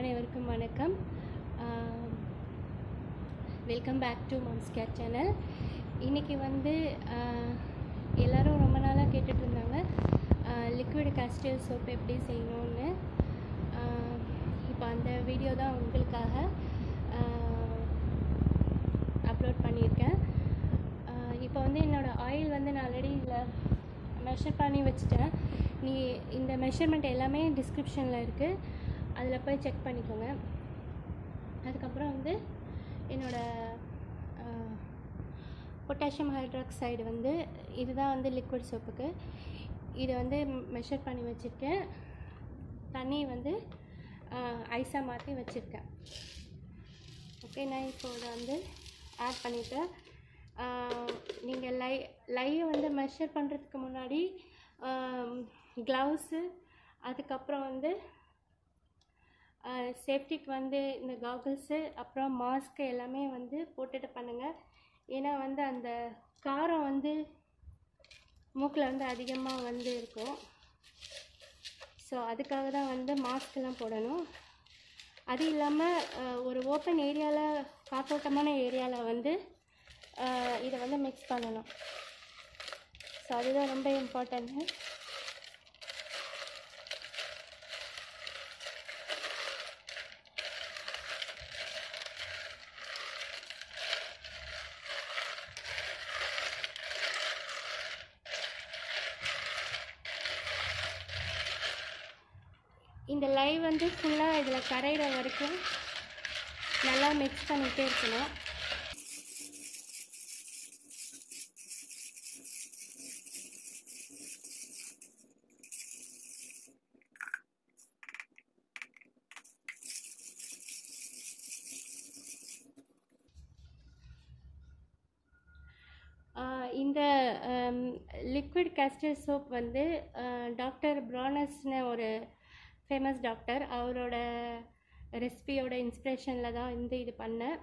அனைவருக்கும் வணக்கம் welcome back to mom's care channel இன்றைக்கி வந்து ஆஹ், எல்லாரும் ரொம்ப நாளாக கேட்டுட்டு இருந்தாங்க லிக்விட் காஸ்டிவ் சோப் எப்படி செய்யணும்னு இப்போ அந்த வீடியோ தான் உங்களுக்காக அப்லோட் பண்ணியிருக்கேன் ஆஹ், இப்போ வந்து என்னோடய ஆயில் வந்து நான் ஆல்ரெடி இதில் மெஷர் பண்ணி வச்சுட்டேன் நீ இந்த மெஷர்மெண்ட் எல்லாமே டிஸ்கிரிப்ஷனில் இருக்குது அதில் போய் செக் பண்ணிக்கோங்க அதுக்கப்புறம் வந்து என்னோடய பொட்டாசியம் ஹைட்ராக்சைடு வந்து இதுதான் வந்து லிக்விட் சோப்புக்கு இதை வந்து மெஷர் பண்ணி வச்சுருக்கேன் தண்ணி வந்து ஐஸாக மாற்றி வச்சுருக்கேன் ஓகே நான் இப்போ இதை வந்து ஆட் பண்ணிவிட்டேன் நீங்கள் லை லையை வந்து மெஷர் பண்ணுறதுக்கு முன்னாடி க்ளவுஸு அதுக்கப்புறம் வந்து சேஃப்டிக்கு வந்து இந்த காகுல்ஸு அப்புறம் மாஸ்க்கு எல்லாமே வந்து போட்டுட்டு பண்ணுங்கள் ஏன்னா வந்து அந்த காரம் வந்து மூக்கில் வந்து அதிகமாக வந்து இருக்கும் ஸோ அதுக்காக தான் வந்து மாஸ்க்கெல்லாம் போடணும் அது இல்லாமல் ஒரு ஓப்பன் ஏரியாவில் காத்தோட்டமான ஏரியாவில் வந்து அஹ், இதை வந்து மிக்ஸ் பண்ணணும் ஸோ அதுதான் ரொம்ப இம்பார்ட்டண்ட்டு இந்த லைவ் வந்து ஃபுல்லாக இதில் கரையிற வரைக்கும் நல்லா மிக்ஸ் பண்ணிகிட்டே இருக்கணும் ஆஹ் இந்த லிக்விட் கேஸ்டர் சோப் வந்து டாக்டர் ப்ரானஸ்னு ஒரு ஃபேமஸ் டாக்டர் அவரோட ரெசிபியோட இன்ஸ்பிரேஷனில் தான் வந்து இது பண்ணேன்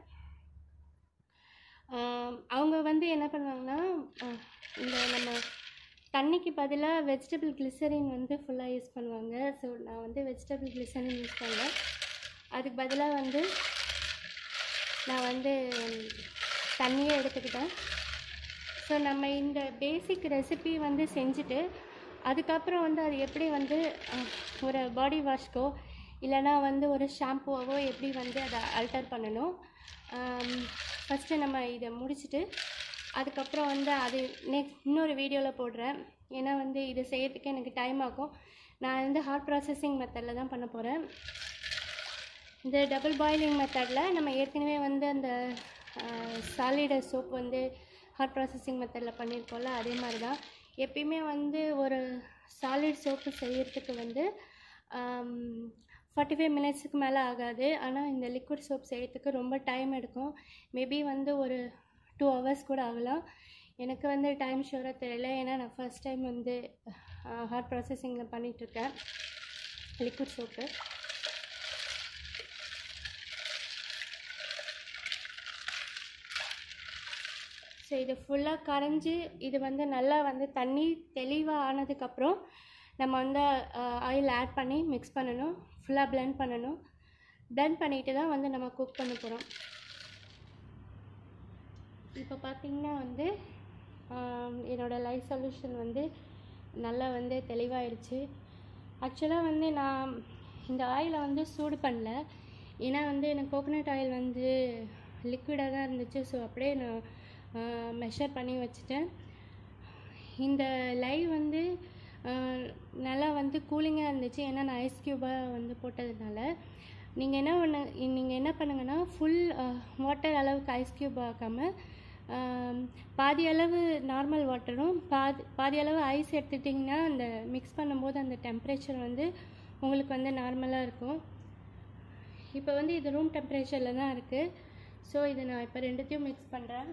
ஆஹ் அவங்க வந்து என்ன பண்ணுவாங்கன்னா ஆஹ் இந்த நம்ம தண்ணிக்கு பதிலாக வெஜிடபிள் கிளிசரின் வந்து ஃபுல்லாக யூஸ் பண்ணுவாங்க ஸோ நான் வந்து வெஜிடபிள் கிளிசரின் யூஸ் பண்ணேன் அதுக்கு பதிலாக வந்து நான் வந்து தண்ணியே எடுத்துக்கிட்டேன் ஸோ நம்ம இந்த பேசிக் ரெசிபி வந்து செஞ்சுட்டு அதுக்கப்புறம் வந்து அது எப்படி வந்து அஹ், ஒரு பாடி வாஷ்க்கோ இல்லைனா வந்து ஒரு ஷாம்புவாவோ எப்படி வந்து அதை அல்டர் பண்ணணும் ஃபஸ்ட்டு நம்ம இதை முடிச்சுட்டு அதுக்கப்புறம் வந்து அது நெக்ஸ்ட் இன்னொரு வீடியோவில் போடுறேன் ஏன்னா வந்து இது செய்யறதுக்கு எனக்கு டைம் ஆகும் நான் வந்து ஹாட் ப்ராசஸிங் மெத்தடில் தான் பண்ண போகிறேன் இந்த டபுள் பாயிலிங் மெத்தடில் நம்ம ஏற்கனவே வந்து அந்த சாலிட சோப் வந்து ஹாட் ப்ராசஸிங் மெத்தடில் பண்ணியிருக்கோம்ல அதே மாதிரி தான் எப்பயுமே வந்து ஒரு சாலிட் சோப்பு செய்யறதுக்கு வந்து ஃபார்ட்டி ஃபைவ் மினிட்ஸுக்கு மேலே ஆகாது ஆனால் இந்த லிக்விட் சோப் செய்யறதுக்கு ரொம்ப டைம் எடுக்கும் மேபி வந்து ஒரு டூ ஹவர்ஸ் கூட ஆகலாம் எனக்கு வந்து டைம் ஷூராக தெரியல ஏன்னா நான் ஃபர்ஸ்ட் டைம் வந்து ஹாட் ப்ராசஸிங்கில் பண்ணிகிட்ருக்கேன் லிக்விட் சோப்பு ஸோ இது ஃபுல்லாக கரைஞ்சி இது வந்து நல்லா வந்து தண்ணி தெளிவாக ஆனதுக்கப்புறம் நம்ம வந்து ஆயில் ஆட் பண்ணி மிக்ஸ் பண்ணணும் ஃபுல்லாக blend பண்ணணும் blend பண்ணிட்டு தான் வந்து நம்ம குக் பண்ண போகிறோம் இப்போ பார்த்தீங்கன்னா வந்து ஆம், என்னோட லைஃப் சொல்யூஷன் வந்து நல்லா வந்து தெளிவாயிடுச்சு ஆக்சுவலாக வந்து நான் இந்த ஆயிலை வந்து சூடு பண்ணல ஏன்னா வந்து எனக்கு கோகோனட் ஆயில் வந்து லிக்விடாக தான் இருந்துச்சு ஸோ அப்படியே நான் மெஷர் பண்ணி வச்சுட்டேன் இந்த லைவ் வந்து ஆஹ், நல்லா வந்து கூலிங்காக இருந்துச்சு ஏன்னா நான் ஐஸ் க்யூபாக வந்து போட்டதுனால நீங்கள் என்ன பண்ண நீங்கள் என்ன பண்ணுங்கன்னா ஃபுல் வாட்டர் அளவுக்கு ஐஸ் க்யூப் ஆக்காமல் பாதி அளவு நார்மல் வாட்டரும் பாதி பாதி அளவு ஐஸ் எடுத்துட்டிங்கன்னா அந்த மிக்ஸ் பண்ணும்போது அந்த டெம்பரேச்சர் வந்து உங்களுக்கு வந்து நார்மலாக இருக்கும் இப்போ வந்து இது ரூம் டெம்பரேச்சரில் தான் இருக்குது ஸோ இதை நான் இப்போ ரெண்டுத்தையும் மிக்ஸ் பண்ணுறேன்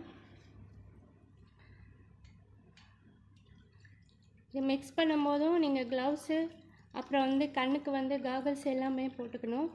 இது மிக்ஸ் பண்ணும்போதும் நீங்கள் க்ளவுஸு அப்புறம் வந்து கண்ணுக்கு வந்து காகல்ஸ் எல்லாமே போட்டுக்கணும்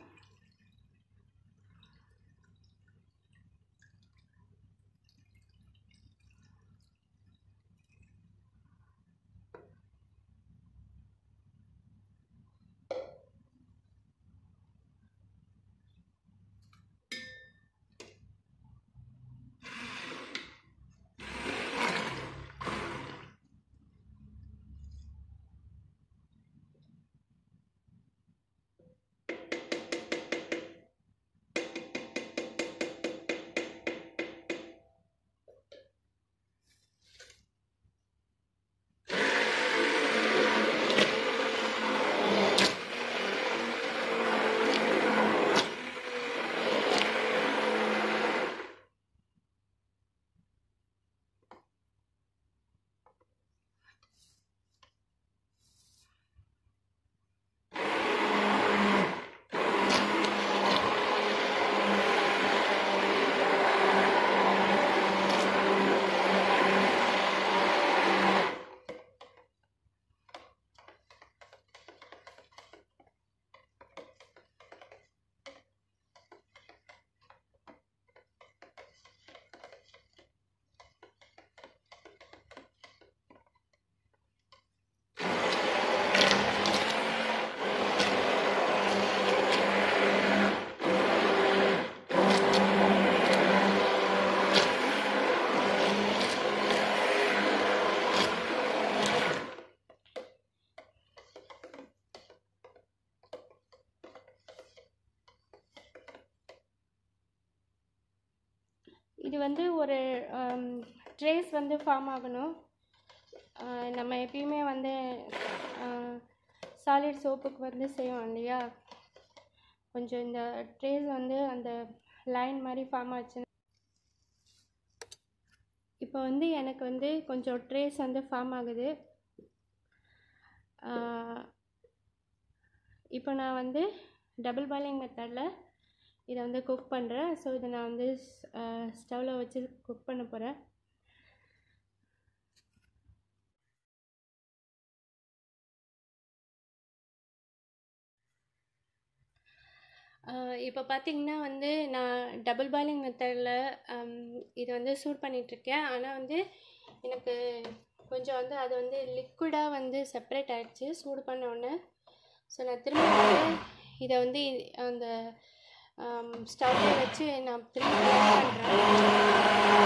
வந்து ஒரு ட்ரேஸ் வந்து ஃபார்ம் ஆகணும் ஆஹ் நம்ம எப்பயுமே வந்து சாலிட் சோப்புக்கு வந்து செய்வோம் இல்லையா கொஞ்சம் இந்த ட்ரேஸ் வந்து அந்த லைன் மாதிரி ஃபார்ம் ஆச்சு இப்போ வந்து எனக்கு வந்து கொஞ்சம் ட்ரேஸ் வந்து ஃபார்ம் ஆகுது ஆஹ் இப்போ நான் வந்து டபுள் பாயிலிங் மெத்தடில் இதை வந்து குக் பண்ணுறேன் ஸோ இதை நான் வந்து ஸ்டவ்வில் வச்சு குக் பண்ண போகிறேன் இப்போ பார்த்தீங்கன்னா வந்து நான் டபுள் பாயிலிங் மெத்தடில் இதை வந்து சூட் பண்ணிகிட்ருக்கேன் ஆனால் வந்து எனக்கு கொஞ்சம் வந்து அது வந்து லிக்விடாக வந்து செப்பரேட் ஆகிடுச்சு சூடு பண்ண உடனே ஸோ நான் திரும்ப வந்து இதை வந்து இ- அந்த ஸ்டவ்வில் வச்சு நான் திரும்ப பண்ணுறேன்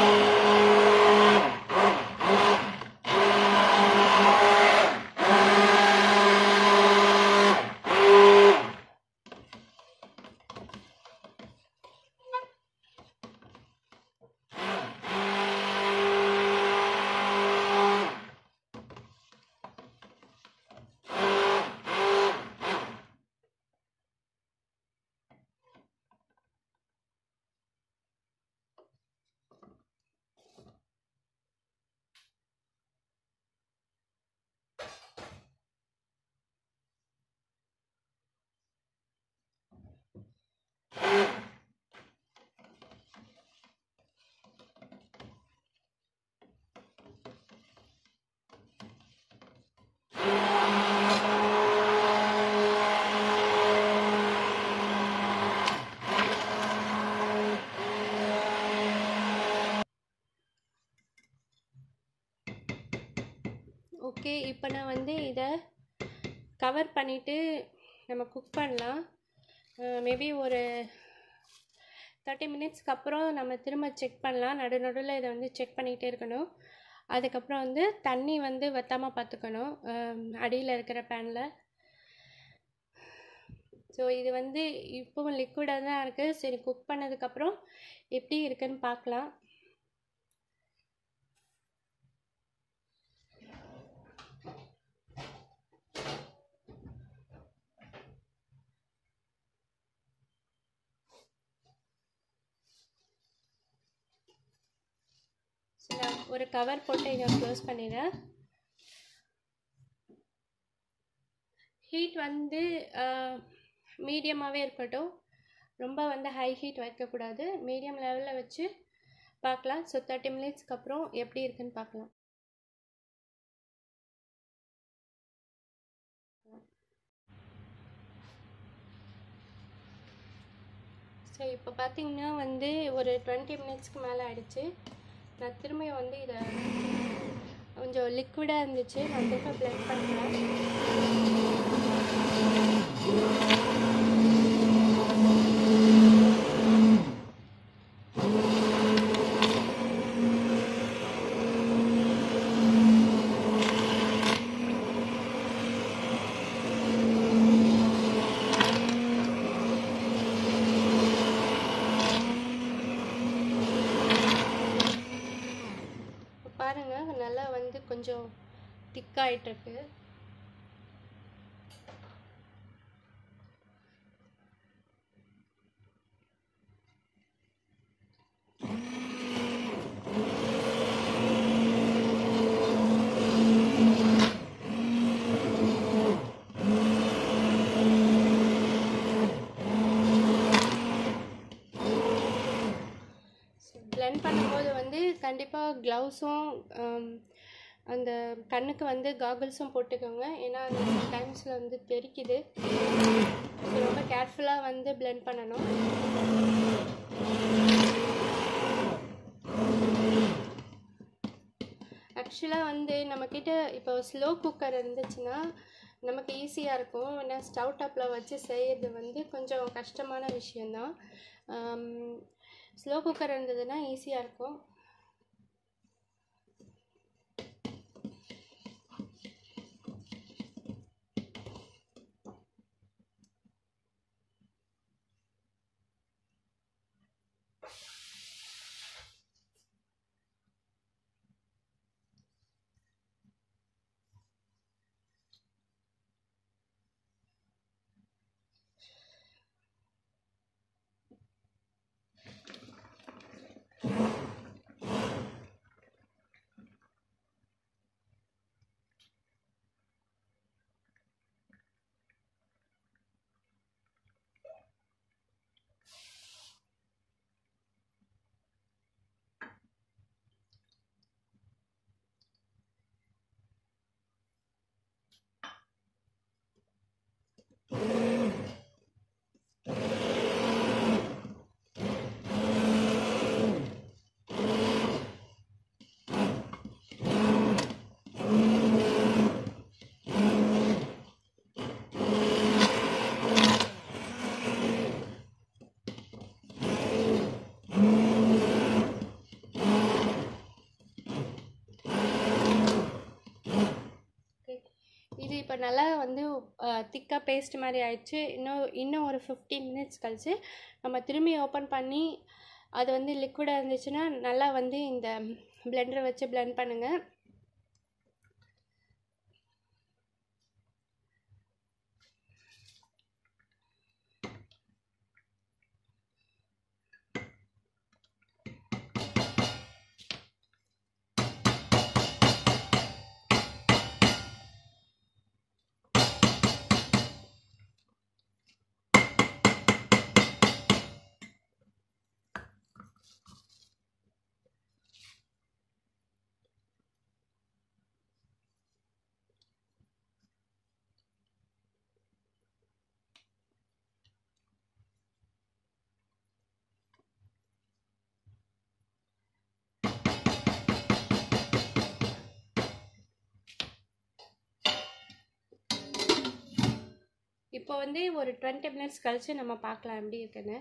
ஓகே இப்போ நான் வந்து இதை கவர் பண்ணிவிட்டு நம்ம குக் பண்ணலாம் மேபி ஒரு தேர்ட்டி மினிட்ஸ்க்கு அப்புறம் நம்ம திரும்ப செக் பண்ணலாம் நடு நடுவில் இதை வந்து செக் பண்ணிகிட்டே இருக்கணும் அதுக்கப்புறம் வந்து தண்ணி வந்து வற்றாமல் பார்த்துக்கணும் அடியில் இருக்கிற பேனில் ஸோ இது வந்து இப்போவும் லிக்விடாக தான் இருக்குது சரி குக் பண்ணதுக்கப்புறம் எப்படி இருக்குன்னு பார்க்கலாம் ஸோ நான் ஒரு கவர் போட்டு இதை க்ளோஸ் பண்ணிடுறேன் ஹீட் வந்து மீடியமாகவே இருக்கட்டும் ரொம்ப வந்து ஹை ஹீட் வைக்கக்கூடாது மீடியம் லெவலில் வச்சு பார்க்கலாம் ஸோ தேர்ட்டி மினிட்ஸ்க்கு அப்புறம் எப்படி இருக்குன்னு பார்க்கலாம் ஸோ இப்போ பார்த்தீங்கன்னா வந்து ஒரு டுவெண்ட்டி மினிட்ஸ்க்கு மேலே ஆயிடுச்சு நான் திரும்ப வந்து இதை கொஞ்சம் லிக்விடாக இருந்துச்சு நான் திரும்ப ப்ளெண்ட் பண்ணுறேன் இப்போ பாருங்க நல்லா வந்து கொஞ்சம் திக்காயிட்டிருக்கு பிளெண்ட் பண்ணும்போது வந்து கண்டிப்பாக க்ளவுஸும் அந்த கண்ணுக்கு வந்து காகுல்ஸும் போட்டுக்கோங்க ஏன்னா அது டைம்ஸில் வந்து தெரிக்குது So, ரொம்ப கேர்ஃபுல்லாக வந்து பிளெண்ட் பண்ணணும் ஆக்சுவலாக வந்து நம்மக்கிட்ட இப்போ ஸ்லோ குக்கர் இருந்துச்சுன்னா நமக்கு ஈஸியாக இருக்கும் ஏன்னா ஸ்டவ் டாப்பில் வச்சு செய்யறது வந்து கொஞ்சம் கஷ்டமான விஷயந்தான் ஸ்லோ குக்கர் இருந்ததுன்னா ஈஸியாக இருக்கும் Okay. இது இப்போ நல்லா வந்து திக்காக பேஸ்ட் மாதிரி ஆயிடுச்சு இன்னும் இன்னும் ஒரு ஃபிஃப்டீன் மினிட்ஸ் கழிச்சு நம்ம திரும்பி ஓப்பன் பண்ணி அது வந்து லிக்விடாக இருந்துச்சுன்னா நல்லா வந்து இந்த பிளெண்டரை வச்சு blend பண்ணுங்கள் இப்போ வந்து ஒரு டுவெண்ட்டி மினிட்ஸ் கழிச்சு நம்ம பார்க்கலாம் எப்படி இருக்குன்னு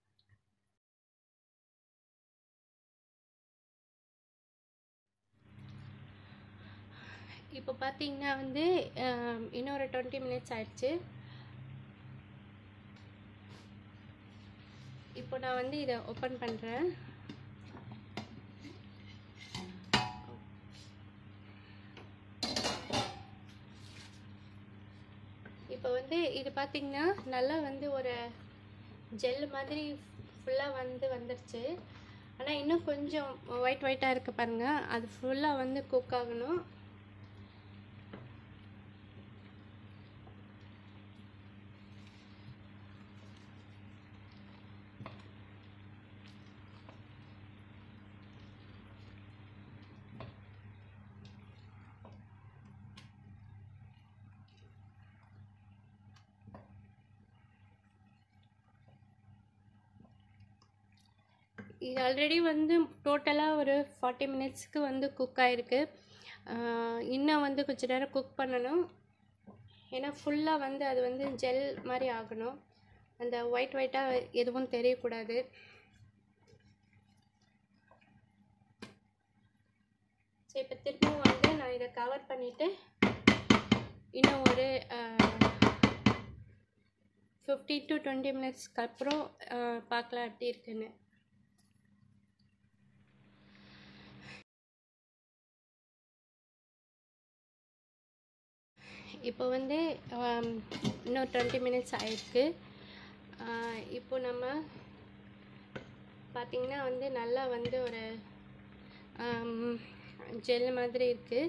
இப்போ பார்த்தீங்கன்னா வந்து ஆம், இன்னொரு டுவெண்ட்டி மினிட்ஸ் ஆயிடுச்சு இப்போ நான் வந்து இதை ஓப்பன் பண்ணுறேன் இப்போ வந்து இது பார்த்தீங்கன்னா நல்லா வந்து ஒரு ஜெல் மாதிரி ஃபுல்லாக வந்து வந்துருச்சு ஆனால் இன்னும் கொஞ்சம் ஒயிட் ஒயிட்டாக இருக்கு பாருங்க அது ஃபுல்லாக வந்து குக் ஆகணும் இது ஆல்ரெடி வந்து டோட்டலாக ஒரு ஃபார்ட்டி மினிட்ஸ்க்கு வந்து குக் ஆகிருக்கு இன்னும் வந்து கொஞ்ச நேரம் குக் பண்ணணும் ஏன்னா ஃபுல்லாக வந்து அது வந்து ஜெல் மாதிரி ஆகணும் அந்த ஒயிட் ஒயிட்டாக எதுவும் தெரியக்கூடாது சரி இப்போ திரும்பவும் வந்து நான் இதை கவர் பண்ணிவிட்டு இன்னும் ஒரு ஃபிஃப்டீன் டு டுவெண்ட்டி மினிட்ஸ்க்கு அப்புறம் அஹ், பார்க்கலாம் எப்படி இருக்குன்னு இப்போ வந்து ஆம், இன்னும் டுவெண்ட்டி மினிட்ஸ் ஆயிருக்கு ஆஹ், இப்போ நம்ம பார்த்திங்கன்னா வந்து நல்லா வந்து ஒரு ஜெல் மாதிரி இருக்குது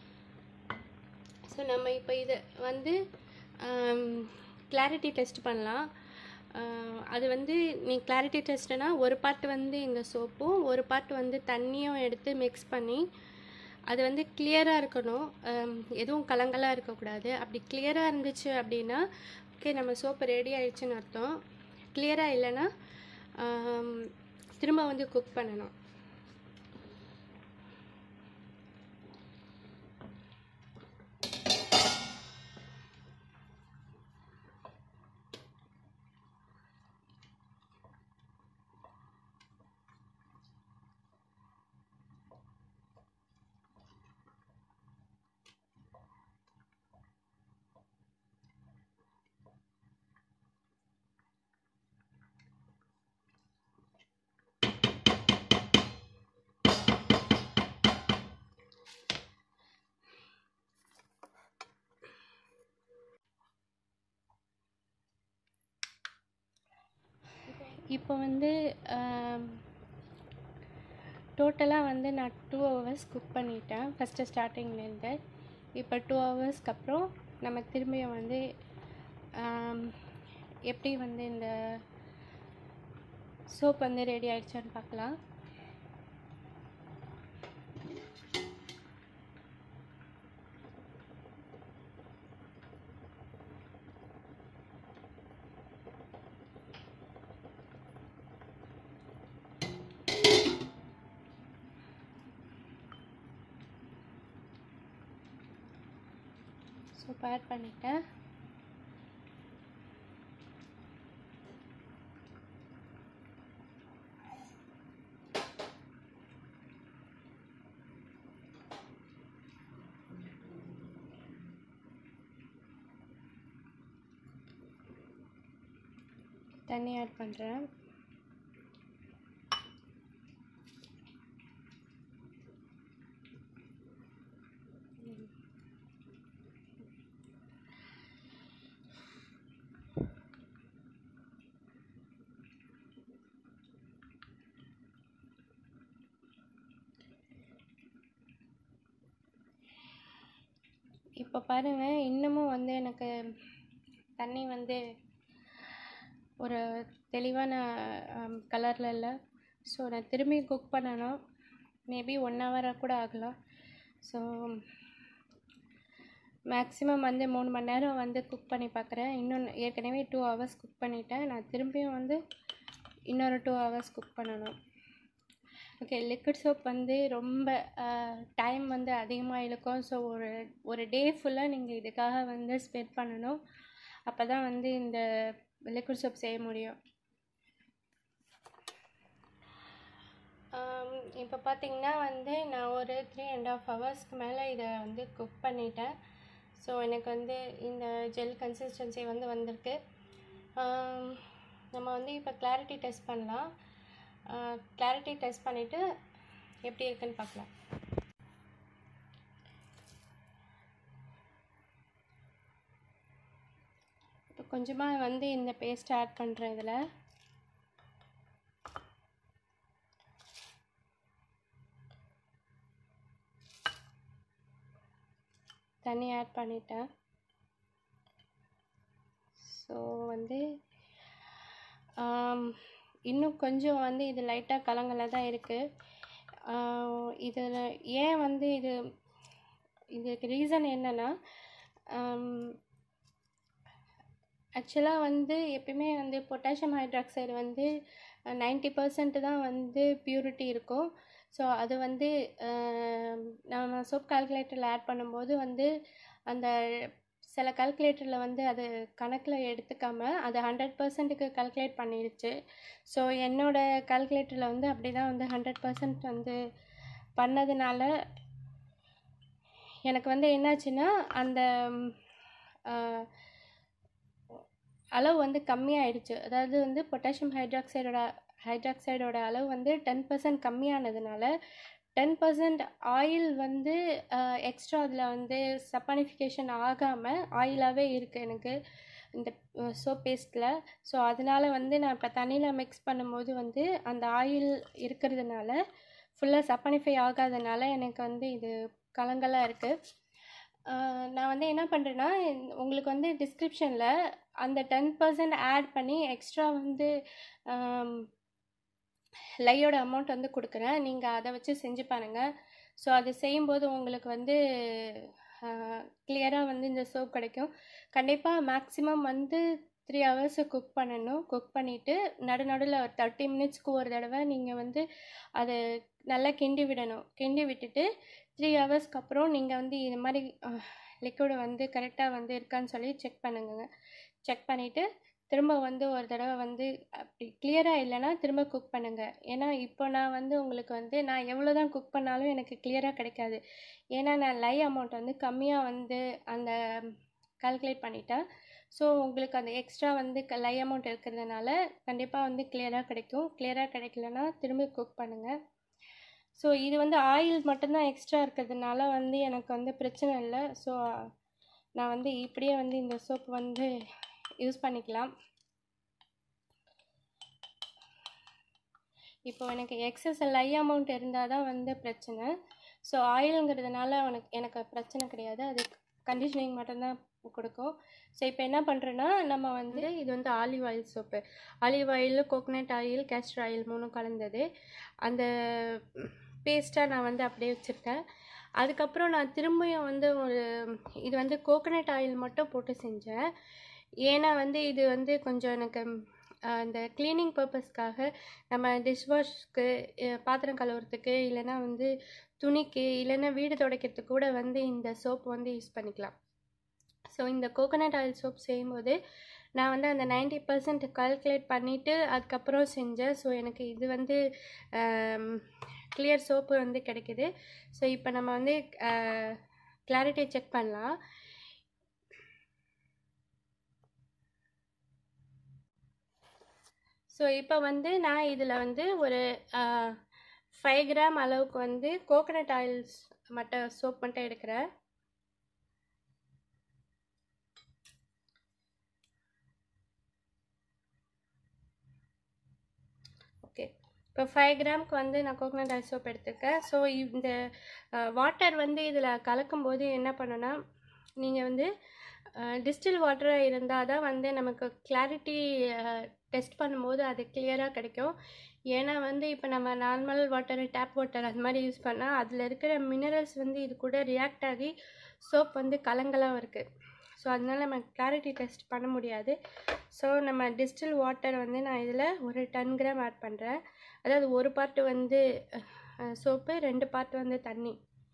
ஸோ நம்ம இப்போ இதை வந்து கிளாரிட்டி டெஸ்ட் பண்ணலாம் ஆஹ், அது வந்து நீ கிளாரிட்டி டெஸ்ட்னா ஒரு பார்ட் வந்து இந்த சோப்பும் ஒரு பார்ட் வந்து தண்ணியும் எடுத்து மிக்ஸ் பண்ணி அது வந்து கிளியராக இருக்கணும் ஆம், எதுவும் கலங்கலாக இருக்கக்கூடாது அப்படி கிளியராக இருந்துச்சு அப்படின்னா ஓகே நம்ம சோப்பு ரெடி ஆயிடுச்சுன்னு அர்த்தம் கிளியராக இல்லைன்னா ஆம், திரும்ப வந்து குக் பண்ணணும் இப்போ வந்து டோட்டலாக வந்து நான் டூ ஹவர்ஸ் குக் பண்ணிட்டேன் ஃபஸ்ட்டு ஸ்டார்டிங்லேருந்து இப்போ டூ ஹவர்ஸ்க்கு அப்புறம் நம்ம திரும்பியும் வந்து ஆம், எப்படி வந்து இந்த சோப் வந்து ரெடி ஆயிடுச்சான்னு பார்க்கலாம் சோப் ஆட் பண்ணிட்டேன் தண்ணி ஆட் பண்ணுறேன் இப்போ பாருங்கள் இன்னமும் வந்து எனக்கு தண்ணி வந்து ஒரு தெளிவான கலரில் இல்லை ஸோ நான் திரும்பி குக் பண்ணணும் மேபி ஒன் ஹவராக கூட ஆகலாம் ஸோ மேக்ஸிமம் வந்து மூணு மணி நேரம் வந்து குக் பண்ணி பார்க்குறேன் இன்னும் ஏற்கனவே டூ ஹவர்ஸ் குக் பண்ணிட்டேன் நான் திரும்பியும் வந்து இன்னொரு டூ ஹவர்ஸ் குக் பண்ணணும் ஓகே லிக்விட் சோப் வந்து ரொம்ப டைம் வந்து அதிகமாக இழுக்கும் ஸோ ஒரு ஒரு டே ஃபுல்லாக நீங்கள் இதுக்காக வந்து ஸ்பெண்ட் பண்ணணும் அப்போ தான் வந்து இந்த லிக்விட் சோப் செய்ய முடியும் இப்போ பார்த்தீங்கன்னா வந்து நான் ஒரு த்ரீ அண்ட் ஆஃப் ஹவர்ஸ்க்கு மேலே இதை வந்து குக் பண்ணிட்டேன் ஸோ எனக்கு வந்து இந்த ஜெல் கன்சிஸ்டன்சி வந்து வந்திருக்கு நம்ம வந்து இப்போ கிளாரிட்டி டெஸ்ட் பண்ணலாம் கிளாரிட்டி டெஸ்ட் பண்ணிவிட்டு எப்படி இருக்குன்னு பார்க்கலாம் இப்போ கொஞ்சமாக வந்து இந்த பேஸ்ட் ஆட் பண்ணுறேன் இதில் தண்ணி ஆட் பண்ணிட்டேன் ஸோ வந்து இன்னும் கொஞ்சம் வந்து இது லைட்டாக கலங்கலாக தான் இருக்குது இதில் ஏன் வந்து இது இதுக்கு ரீசன் என்னென்னா ஆக்சுவலாக வந்து எப்பயுமே வந்து பொட்டாசியம் ஹைட்ராக்சைடு வந்து நைன்ட்டி பர்சன்ட் தான் வந்து பியூரிட்டி இருக்கும் ஸோ அது வந்து நம்ம சோப் கால்குலேட்டரில் ஆட் பண்ணும்போது வந்து அந்த சில கால்குலேட்டரில் வந்து அது கணக்கில் எடுத்துக்காமல் அது ஹண்ட்ரட் பர்சன்ட்டுக்கு கால்குலேட் பண்ணிடுச்சு ஸோ என்னோடய கால்குலேட்டரில் வந்து அப்படி தான் வந்து ஹண்ட்ரட் பர்சன்ட் வந்து பண்ணதுனால எனக்கு வந்து என்னாச்சுன்னா அந்த அளவு வந்து கம்மியாயிடுச்சு அதாவது வந்து பொட்டாசியம் ஹைட்ராக்சைடோட ஹைட்ராக்சைடோட அளவு வந்து டென் பர்சன்ட் கம்மியானதுனால டென் பர்சன்ட் ஆயில் வந்து எக்ஸ்ட்ரா அதில் வந்து சப்பானிஃபிகேஷன் ஆகாமல் ஆயிலாகவே இருக்குது எனக்கு இந்த சோப் பேஸ்ட்டில் ஸோ அதனால் வந்து நான் இப்போ தண்ணியில் மிக்ஸ் பண்ணும்போது வந்து அந்த ஆயில் இருக்கிறதுனால ஃபுல்லாக சப்பானிஃபை ஆகாதனால எனக்கு வந்து இது கலங்கலாக இருக்குது நான் வந்து என்ன பண்ணுறேன்னா உங்களுக்கு வந்து டிஸ்கிரிப்ஷனில் அந்த டென் பர்சன்ட் ஆட் பண்ணி எக்ஸ்ட்ரா வந்து லையோட அமௌண்ட் வந்து கொடுக்குறேன் நீங்கள் அதை வச்சு செஞ்சு பாருங்கள் ஸோ அது செய்யும்போது உங்களுக்கு வந்து கிளியராக வந்து இந்த சோப் கிடைக்கும் கண்டிப்பாக மேக்ஸிமம் வந்து த்ரீ ஹவர்ஸு குக் பண்ணணும் குக் பண்ணிவிட்டு நடு நடுவில் ஒரு தேர்ட்டி மினிட்ஸ்க்கு ஒரு தடவை நீங்கள் வந்து அதை நல்லா கிண்டி விடணும் கிண்டி விட்டுட்டு த்ரீ ஹவர்ஸ்க்கு அப்புறம் நீங்கள் வந்து இது மாதிரி லிக்விடு வந்து கரெக்டாக வந்து இருக்கான்னு சொல்லி செக் பண்ணுங்க செக் பண்ணிவிட்டு திரும்ப வந்து ஒரு தடவை வந்து அப்படி கிளியராக இல்லைன்னா திரும்ப குக் பண்ணுங்கள் ஏன்னா இப்போ நான் வந்து உங்களுக்கு வந்து நான் எவ்வளோ தான் குக் பண்ணாலும் எனக்கு கிளியராக கிடைக்காது ஏன்னா நான் லை அமௌண்ட் வந்து கம்மியாக வந்து அந்த கால்குலேட் பண்ணிட்டேன் ஸோ உங்களுக்கு அந்த எக்ஸ்ட்ரா வந்து லை அமௌண்ட் இருக்கிறதுனால கண்டிப்பாக வந்து கிளியராக கிடைக்கும் கிளியராக கிடைக்கலன்னா திரும்ப குக் பண்ணுங்கள் ஸோ இது வந்து ஆயில் மட்டும்தான் எக்ஸ்ட்ரா இருக்கிறதுனால வந்து எனக்கு வந்து பிரச்சனை இல்லை ஸோ நான் வந்து இப்படியே வந்து இந்த சோப் வந்து யூஸ் பண்ணிக்கலாம் இப்போ எனக்கு எக்ஸஸ் லை அமௌண்ட் இருந்தால் தான் வந்து பிரச்சனை ஸோ ஆயிலுங்கிறதுனால உனக்கு எனக்கு பிரச்சனை கிடையாது அது கண்டிஷனிங் மட்டும்தான் கொடுக்கும் ஸோ இப்போ என்ன பண்ணுறேன்னா நம்ம வந்து இது வந்து olive oil soap olive oil coconut oil castor oil மூணும் கலந்தது அந்த பேஸ்ட்டாக நான் வந்து அப்படியே வச்சுருக்கேன் அதுக்கப்புறம் நான் திரும்பியும் வந்து ஒரு இது வந்து கோகனட் ஆயில் மட்டும் போட்டு செஞ்சேன் ஏன்னா வந்து இது வந்து கொஞ்சம் எனக்கு அந்த க்ளீனிங் பர்பஸ்க்காக நம்ம டிஷ்வாஷ்க்கு பாத்திரம் கழுவுறதுக்கு இல்லைன்னா வந்து துணிக்கு இல்லைன்னா வீடு துடைக்கிறதுக்கு கூட வந்து இந்த சோப் வந்து யூஸ் பண்ணிக்கலாம் ஸோ இந்த கோகோனட் ஆயில் சோப் செய்யும்போது நான் வந்து அந்த நைன்ட்டி பர்சன்ட் கால்குலேட் பண்ணிவிட்டு அதுக்கப்புறம் செஞ்சேன் ஸோ எனக்கு இது வந்து கிளியர் சோப்பு வந்து கிடைக்குது ஸோ இப்போ நம்ம வந்து கிளாரிட்டியை செக் பண்ணலாம் ஸோ இப்போ வந்து நான் இதில் வந்து ஒரு ஃபைவ் கிராம் அளவுக்கு வந்து கோகோனட் ஆயில்ஸ் மட்டும் சோப் மட்டும் எடுக்கிறேன் ஓகே இப்போ ஃபைவ் கிராமுக்கு வந்து நான் கோகோனட் ஆயில் சோப் எடுத்திருக்கேன் ஸோ இந்த வாட்டர் வந்து இதில் கலக்கும்போது என்ன பண்ணுன்னா நீங்கள் வந்து டிஸ்டில் வாட்டராக இருந்தால் தான் வந்து நமக்கு கிளாரிட்டி டெஸ்ட் பண்ணும்போது அது கிளியராக கிடைக்கும் ஏன்னா வந்து இப்போ நம்ம நார்மல் வாட்டர் டேப் வாட்டர் அது மாதிரி யூஸ் பண்ணால் அதில் இருக்கிற மினரல்ஸ் வந்து இது கூட ரியாக்ட் ஆகி சோப் வந்து கலங்கலாக இருக்குது ஸோ அதனால நம்ம கிளாரிட்டி டெஸ்ட் பண்ண முடியாது ஸோ நம்ம டிஸ்டில் வாட்டர் வந்து நான் இதில் ஒரு டென் கிராம் ஆட் பண்ணுறேன் அதாவது ஒரு பார்ட்டு வந்து சோப்பு ரெண்டு பார்ட் வந்து தண்ணி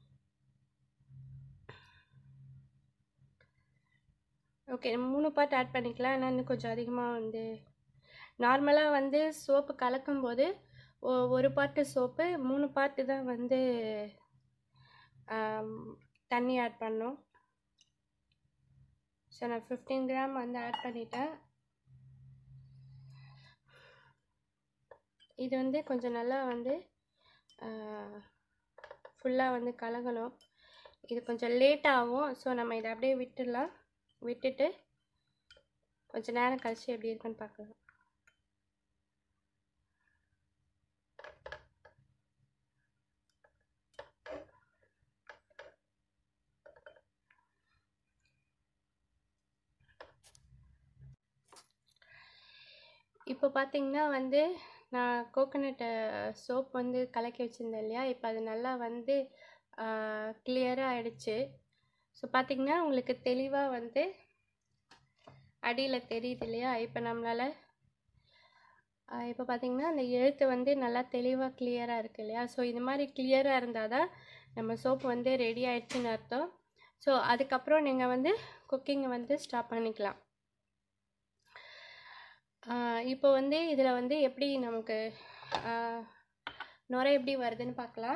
ஓகே மூணு பார்ட் ஆட் பண்ணிக்கலாம் ஆனால் இன்னும் கொஞ்சம் அதிகமாக வந்து நார்மலாக வந்து சோப்பு கலக்கும்போது ஒரு பார்ட்டு சோப்பு மூணு பார்ட்டு தான் வந்து தண்ணி ஆட் பண்ணோம் ஸோ நான் ஃபிஃப்டீன் கிராம் வந்து ஆட் பண்ணிட்டேன் இது வந்து கொஞ்சம் நல்லா வந்து ஃபுல்லாக வந்து கலங்கணும் இது கொஞ்சம் லேட் ஆகும் ஸோ நம்ம இதை அப்படியே விட்டுடலாம் விட்டுட்டு கொஞ்சம் நேரம் கழிச்சு எப்படி இருக்குன்னு பார்க்கலாம் இப்போ பார்த்தீங்கன்னா வந்து நான் கோகோனட் சோப் வந்து கலக்கி வச்சுருந்தேன் இல்லையா இப்போ அது நல்லா வந்து கிளியராக ஆயிடுச்சு ஸோ பார்த்திங்கன்னா உங்களுக்கு தெளிவாக வந்து அடியில் தெரியுது இல்லையா இப்போ நம்மளால் இப்போ பார்த்திங்கன்னா அந்த எழுத்து வந்து நல்லா தெளிவாக கிளியராக இருக்குது இல்லையா ஸோ இது மாதிரி கிளியராக இருந்தால் தான் நம்ம சோப்பு வந்து ரெடி ஆயிடுச்சுன்னு அர்த்தம் ஸோ அதுக்கப்புறம் நீங்கள் வந்து குக்கிங்கை வந்து ஸ்டாப் பண்ணிக்கலாம் இப்போ வந்து இதில் வந்து எப்படி நமக்கு நுரை எப்படி வருதுன்னு பார்க்கலாம்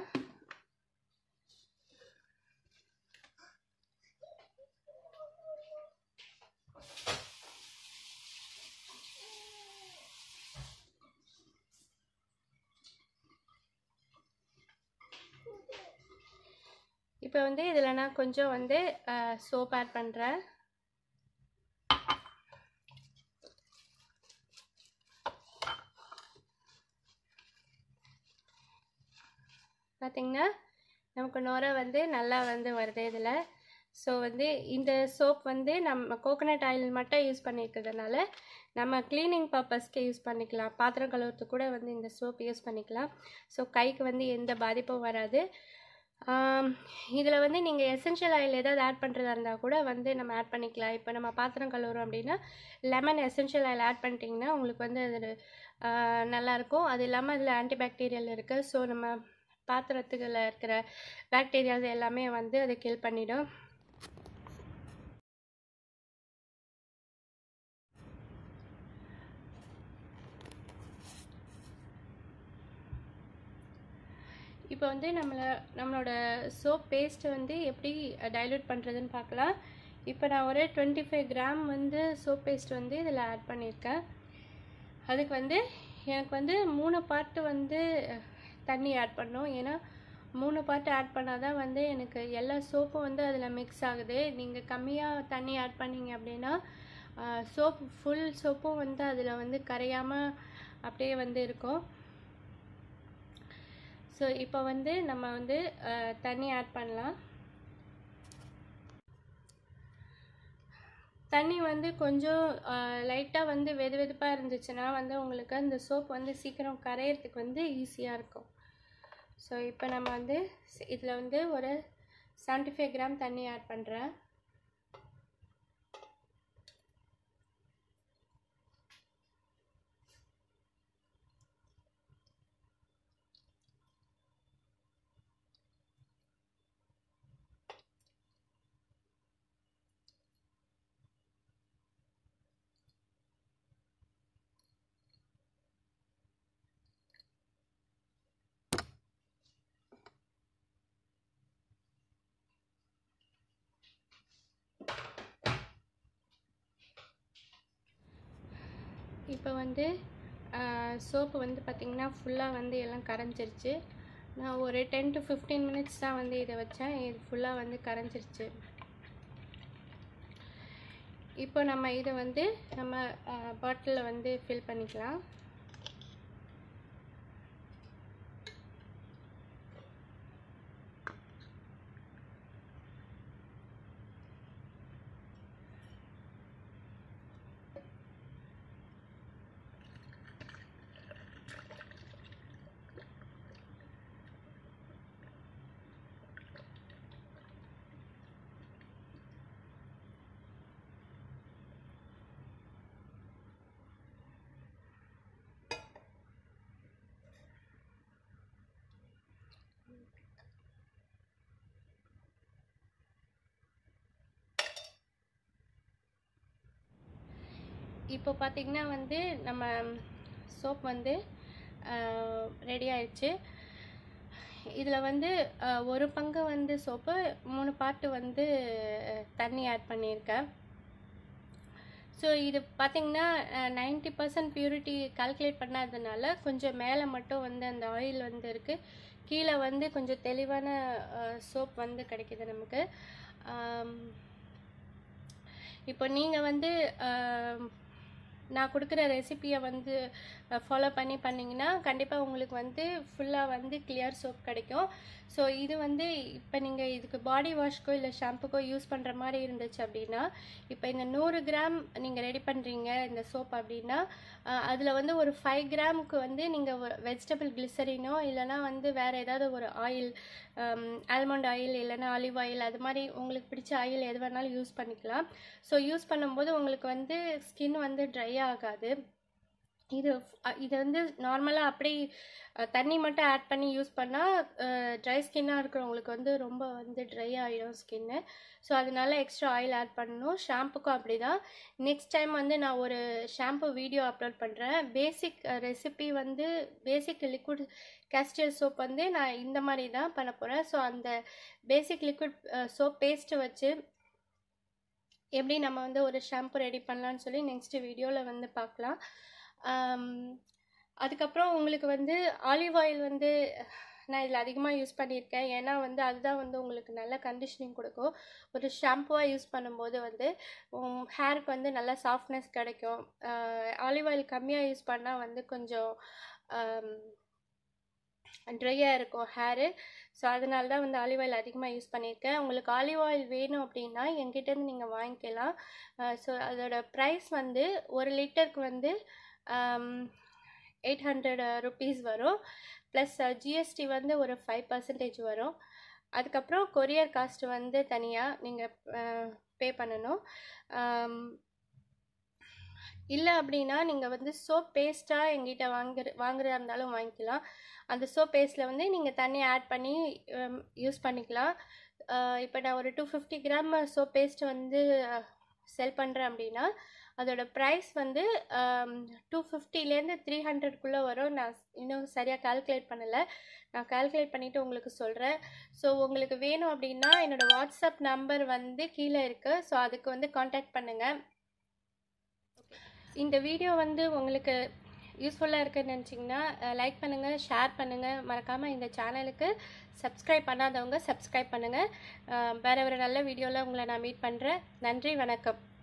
இப்போ வந்து இதில் நான் கொஞ்சம் வந்து சோப் ஆட் பண்ணுறேன் பார்த்திங்கன்னா நமக்கு நுரை வந்து நல்லா வந்து வருது இதில் ஸோ வந்து இந்த சோப் வந்து நம்ம கோகோனட் ஆயில் மட்டும் யூஸ் பண்ணியிருக்கிறதுனால நம்ம க்ளீனிங் பர்பஸ்க்கு யூஸ் பண்ணிக்கலாம் பாத்திரம் கழுவுறதுக்கு கூட வந்து இந்த சோப் யூஸ் பண்ணிக்கலாம் ஸோ கைக்கு வந்து எந்த பாதிப்பும் வராது இதில் வந்து நீங்கள் எசென்ஷியல் ஆயில் ஏதாவது ஆட் பண்ணுறதா இருந்தால் கூட வந்து நம்ம ஆட் பண்ணிக்கலாம் இப்போ நம்ம பாத்திரம் கழுவுறோம் அப்படின்னா லெமன் எசென்ஷியல் ஆயில் ஆட் பண்ணிட்டிங்கன்னா உங்களுக்கு வந்து அது நல்லாயிருக்கும் அது இல்லாமல் அதில் ஆன்டிபாக்டீரியல் இருக்குது ஸோ நம்ம பாத்திரத்துக்குள்ள இருக்கிற பாக்டீரியாஸ் எல்லாமே வந்து அதை கில் பண்ணிடும் இப்போ வந்து நம்மளை நம்மளோட சோப் பேஸ்ட்டை வந்து எப்படி டைல்யூட் பண்ணுறதுன்னு பார்க்கலாம் இப்போ நான் ஒரு டுவெண்ட்டி ஃபைவ் கிராம் வந்து சோப் பேஸ்ட் வந்து இதில் ஆட் பண்ணியிருக்கேன் அதுக்கு வந்து எனக்கு வந்து மூணு பார்ட்டு வந்து தண்ணி ஆட் பண்ணோம் ஏன்னா மூணு பார்ட்டு ஆட் பண்ணால் தான் வந்து எனக்கு எல்லா சோப்பும் வந்து அதில் மிக்ஸ் ஆகுது நீங்கள் கம்மியாக தண்ணி ஆட் பண்ணீங்க அப்படின்னா சோப்பு ஃபுல் சோப்பும் வந்து அதில் வந்து கரையாமல் அப்படியே வந்து இருக்கும் ஸோ இப்போ வந்து நம்ம வந்து தண்ணி ஆட் பண்ணலாம் தண்ணி வந்து கொஞ்சம் லைட்டாக வந்து வெது வெதுப்பாக இருந்துச்சுன்னா வந்து உங்களுக்கு அந்த சோப் வந்து சீக்கிரம் கரையிறதுக்கு வந்து ஈஸியாக இருக்கும் ஸோ இப்போ நம்ம வந்து இதில் வந்து ஒரு செவன்ட்டி ஃபைவ் கிராம் தண்ணி ஆட் பண்ணுறேன் இப்போ வந்து சோப்பு வந்து பார்த்திங்கன்னா ஃபுல்லாக வந்து எல்லாம் கரைஞ்சிருச்சு நான் ஒரு டென் டு ஃபிஃப்டீன் மினிட்ஸ் தான் வந்து இதை வச்சேன் இது ஃபுல்லாக வந்து கரைஞ்சிருச்சு இப்போ நம்ம இதை வந்து நம்ம பாட்டிலில் வந்து ஃபில் பண்ணிக்கலாம் இப்போ பார்த்திங்கன்னா வந்து நம்ம சோப் வந்து ரெடி ஆயிடுச்சு இதில் வந்து அஹ், ஒரு பங்கு வந்து சோப்பு மூணு பாட்டு வந்து தண்ணி ஆட் பண்ணியிருக்கேன் ஸோ இது பார்த்தீங்கன்னா நைன்ட்டி பர்சன்ட் பியூரிட்டி கால்குலேட் பண்ணாததுனால கொஞ்சம் மேலே மட்டும் வந்து அந்த ஆயில் வந்து இருக்குது கீழே வந்து கொஞ்சம் தெளிவான சோப் வந்து கிடைக்குது நமக்கு ஆம், இப்போ நீங்கள் வந்து ஆம், நான் கொடுக்குற ரெசிப்பியை வந்து ஃபாலோ பண்ணி பண்ணிங்கன்னா கண்டிப்பாக உங்களுக்கு வந்து ஃபுல்லாக வந்து கிளியர் சோப் கிடைக்கும் ஸோ இது வந்து இப்போ நீங்கள் இதுக்கு பாடி வாஷ்க்கோ இல்லை ஷாம்புக்கோ யூஸ் பண்ணுற மாதிரி இருந்துச்சு அப்படின்னா இப்போ இந்த நூறு கிராம் நீங்கள் ரெடி பண்ணுறீங்க இந்த சோப் அப்படின்னா அதில் வந்து ஒரு ஃபைவ் கிராமுக்கு வந்து நீங்கள் வெஜிடபிள் கிளிசரினோ இல்லைனா வந்து வேறு ஏதாவது ஒரு ஆயில் ஆல்மண்ட் ஆயில் இல்லைன்னா ஆலிவ் ஆயில் அது மாதிரி உங்களுக்கு பிடிச்ச ஆயில் எது வேணாலும் யூஸ் பண்ணிக்கலாம் ஸோ யூஸ் பண்ணும்போது உங்களுக்கு வந்து ஸ்கின் வந்து ட்ரை ஆகாது இது அ- இது வந்து நார்மலாக அப்படி அஹ், தண்ணி மட்டும் ஆட் பண்ணி யூஸ் பண்ணால் ட்ரை ஸ்கின்னாக இருக்கிறவங்களுக்கு வந்து ரொம்ப வந்து ட்ரை ஆகிடும் ஸ்கின்னு ஸோ அதனால எக்ஸ்ட்ரா ஆயில் ஆட் பண்ணணும் ஷாம்புக்கும் அப்படி தான் நெக்ஸ்ட் டைம் வந்து நான் ஒரு ஷாம்பு வீடியோ அப்லோட் பண்ணுறேன் பேசிக் ரெசிபி வந்து பேசிக் லிக்விட் கேஸ்டியல் சோப் வந்து நான் இந்த மாதிரி தான் பண்ண போகிறேன் ஸோ அந்த பேசிக் லிக்விட் சோப் பேஸ்ட்டு வச்சு எப்படி நம்ம வந்து ஒரு ஷாம்பு ரெடி பண்ணலான்னு சொல்லி நெக்ஸ்ட் வீடியோவில் வந்து பார்க்கலாம் ஆம், அதுக்கப்புறம் உங்களுக்கு வந்து ஆலிவ் ஆயில் வந்து நான் இதில் அதிகமாக யூஸ் பண்ணியிருக்கேன் ஏன்னா வந்து அதுதான் வந்து உங்களுக்கு நல்ல கண்டிஷனிங் கொடுக்கும் ஒரு ஷாம்புவாக யூஸ் பண்ணும்போது வந்து ஹேருக்கு வந்து நல்ல சாஃப்ட்னஸ் கிடைக்கும் ஆலிவ் ஆயில் கம்மியாக யூஸ் பண்ணால் வந்து கொஞ்சம் ட்ரையாக இருக்கும் ஹேரு ஸோ அதனால தான் வந்து ஆலிவ் ஆயில் அதிகமாக யூஸ் பண்ணியிருக்கேன் உங்களுக்கு ஆலிவ் ஆயில் வேணும் அப்படின்னா என்கிட்டேருந்து நீங்கள் வாங்கிக்கலாம் ஸோ அதோட ப்ரைஸ் வந்து ஒரு லிட்டருக்கு வந்து எயிட் ஹண்ட்ரட் ருபீஸ் வரும் ப்ளஸ் ஜிஎஸ்டி வந்து ஒரு ஃபைவ் பர்சன்டேஜ் வரும் அதுக்கப்புறம் கொரியர் காஸ்ட் வந்து தனியாக நீங்கள் பே பண்ணணும் ஆம், இல்லை அப்படின்னா நீங்கள் வந்து சோப் பேஸ்ட்டாக எங்கிட்ட வாங்குற வாங்குறதா இருந்தாலும் வாங்கிக்கலாம் அந்த சோப் பேஸ்ட்டில் வந்து நீங்கள் தண்ணி ஆட் பண்ணி யூஸ் பண்ணிக்கலாம் இப்போ நான் ஒரு two fifty gram soap paste வந்து செல் பண்ணுறேன் அப்படின்னா அதோட ப்ரைஸ் வந்து டூ ஃபிஃப்டிலேருந்து த்ரீ ஹண்ட்ரட்குள்ளே வரும் நான் இன்னும் சரியாக கால்குலேட் பண்ணலை நான் கால்குலேட் பண்ணிவிட்டு உங்களுக்கு சொல்கிறேன் ஸோ உங்களுக்கு வேணும் அப்படின்னா என்னோடய வாட்ஸ்அப் நம்பர் வந்து கீழே இருக்குது ஸோ அதுக்கு வந்து காண்டாக்ட் பண்ணுங்கள் இந்த வீடியோ வந்து உங்களுக்கு யூஸ்ஃபுல்லாக இருக்குன்னு நினச்சிங்கன்னா லைக் பண்ணுங்கள் ஷேர் பண்ணுங்கள் மறக்காமல் இந்த சேனலுக்கு சப்ஸ்கிரைப் பண்ணாதவங்க சப்ஸ்கிரைப் பண்ணுங்கள் வேறு ஒரு நல்ல வீடியோவில் உங்களை நான் மீட் பண்ணுறேன் நன்றி வணக்கம்